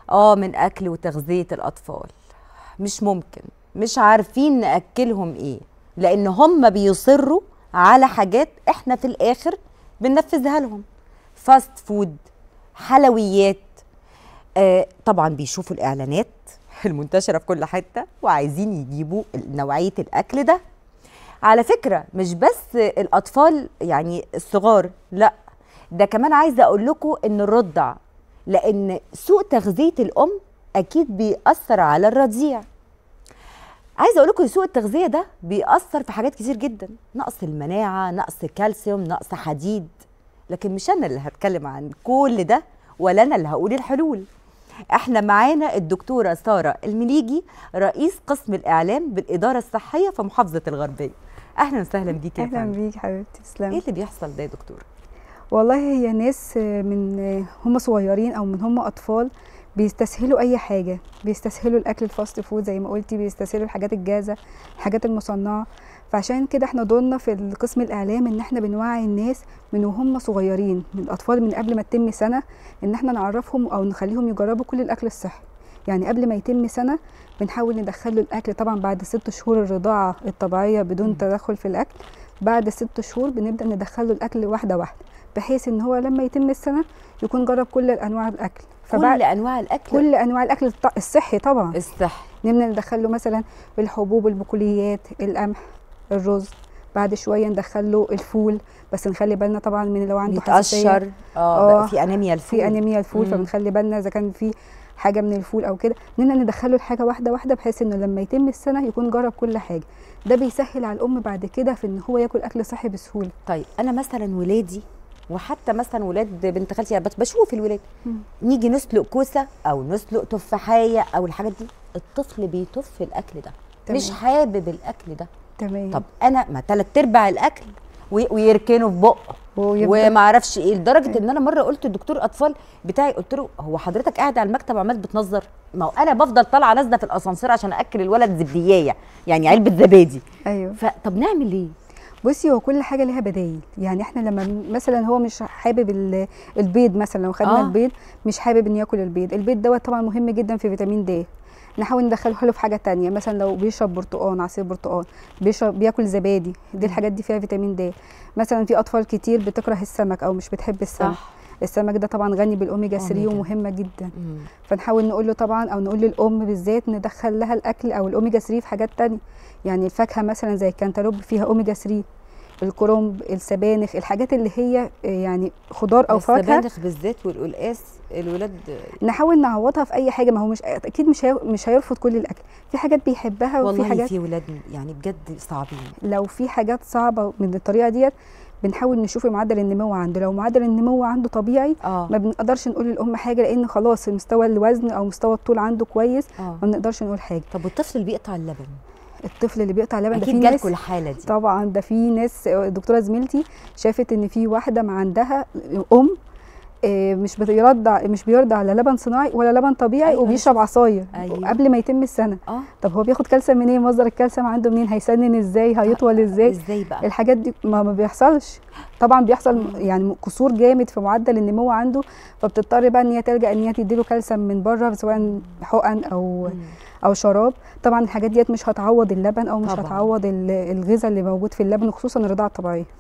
اه من اكل وتغذيه الاطفال مش ممكن مش عارفين ناكلهم ايه لان هم بيصروا على حاجات احنا في الاخر بننفذها لهم فاست فود حلويات آه طبعا بيشوفوا الاعلانات المنتشره في كل حته وعايزين يجيبوا نوعيه الاكل ده على فكره مش بس الاطفال يعني الصغار لا ده كمان عايزه اقول لكم ان الرضع لان سوء تغذيه الام اكيد بيأثر على الرضيع عايزه اقول لكم سوء التغذيه ده بيأثر في حاجات كتير جدا نقص المناعه نقص كالسيوم نقص حديد لكن مش انا اللي هتكلم عن كل ده ولا انا اللي هقول الحلول احنا معانا الدكتوره ساره المليجي رئيس قسم الاعلام بالاداره الصحيه في محافظه الغربيه اهلا وسهلا بيكي يا اهلا فندم بيك حبيبتي ايه تسلمي اللي بيحصل ده يا دكتوره والله هي ناس من هم صغيرين او من هم اطفال بيستسهلوا اي حاجه بيستسهلوا الاكل الفاست فود زي ما قلتي بيستسهلوا الحاجات الجاهزه الحاجات المصنعه فعشان كده احنا دورنا في القسم الاعلام ان احنا بنوعي الناس من وهم صغيرين من الاطفال من قبل ما تتم سنه ان احنا نعرفهم او نخليهم يجربوا كل الاكل الصحي يعني قبل ما يتم سنه بنحاول ندخله الاكل طبعا بعد ست شهور الرضاعه الطبيعيه بدون تدخل في الاكل بعد ست شهور بنبدا ندخله الاكل واحده واحده بحيث ان هو لما يتم السنه يكون جرب كل انواع الاكل كل انواع الاكل كل انواع الاكل الط- الصحي طبعا الصحي نبدا ندخله مثلا الحبوب البقوليات القمح الرز بعد شويه ندخله الفول بس نخلي بالنا طبعا من لو عنده حساسيه يتقشر اه بقى في انيميا الفول في انيميا الفول مم. فبنخلي بالنا اذا كان في حاجه من الفول او كده نبدا ندخله الحاجه واحده واحده بحيث انه لما يتم السنه يكون جرب كل حاجه ده بيسهل على الام بعد كده في ان هو ياكل اكل صحي بسهوله طيب انا مثلا ولادي وحتى مثلا ولاد بنت خالتي يعني بس بشوف الولاد مم. نيجي نسلق كوسه او نسلق تفاحيه او الحاجات دي الطفل بيطف الاكل ده تمام. مش حابب الاكل ده تمام طب انا ما تلات ارباع الاكل وي- ويركنه في بقه ويبدأ وما اعرفش ايه لدرجه ان انا مره قلت لدكتور اطفال بتاعي قلت له هو حضرتك قاعد على المكتب عمال بتنظر ما هو انا بفضل طالعه نازله في الاسانسير عشان اكل الولد زبديايه يعني علبه زبادي ايوه فطب نعمل ايه بصي هو كل حاجه ليها بدايل يعني احنا لما بن- مثلا هو مش حابب ال- البيض مثلا لو خدنا آه. آه. البيض مش حابب انه ياكل البيض البيض دوت طبعا مهم جدا في فيتامين د نحاول ندخله له في حاجه تانية مثلا لو بيشرب برتقان عصير برتقان بيشرب بياكل زبادي دي الحاجات دي فيها فيتامين د مثلا في اطفال كتير بتكره السمك او مش بتحب السمك صح السمك ده طبعا غني بالاوميجا 3 أوميجا. ومهمه جدا مم. فنحاول نقول له طبعا او نقول للام بالذات ندخل لها الاكل او الاوميجا 3 في حاجات تانية يعني الفاكهه مثلا زي الكنتالوب فيها اوميجا 3 الكرنب السبانخ الحاجات اللي هي آه، يعني خضار او فاكهه السبانخ بالذات والقلقاس الولاد نحاول نعوضها في اي حاجه ما هو مش اكيد مش هي- مش هيرفض كل الاكل في حاجات بيحبها وفي والله حاجات في ولاد يعني بجد صعبين لو في حاجات صعبه من الطريقه ديت بنحاول نشوف معدل النمو عنده لو معدل النمو عنده طبيعي اه ما بنقدرش نقول للام حاجه لان خلاص مستوى الوزن او مستوى الطول عنده كويس اه ما بنقدرش نقول حاجه طب والطفل اللي بيقطع اللبن الطفل اللي بيقطع لبن ده في اكيد ناس جالكوا الحاله دي طبعا ده في ناس الدكتوره زميلتي شافت ان في واحده ما عندها ام آه، مش بيرضع مش بيرضع على لبن صناعي ولا لبن طبيعي أيوة، وبيشرب عصاير أيوة. قبل ما يتم السنه اه طب هو بياخد كالسيوم منين مصدر الكالسيوم عنده منين هيسنن ازاي هيطول ازاي ازاي بقى الحاجات دي ما, ما بيحصلش طبعا بيحصل يعني قصور جامد في معدل النمو عنده فبتضطر بقى ان هي تلجا ان هي تديله كالسيوم من بره سواء حقن او مم. او شراب طبعا الحاجات ديت مش هتعوض اللبن او مش طبعاً. هتعوض ال- الغذاء اللي موجود في اللبن وخصوصا الرضاعه الطبيعيه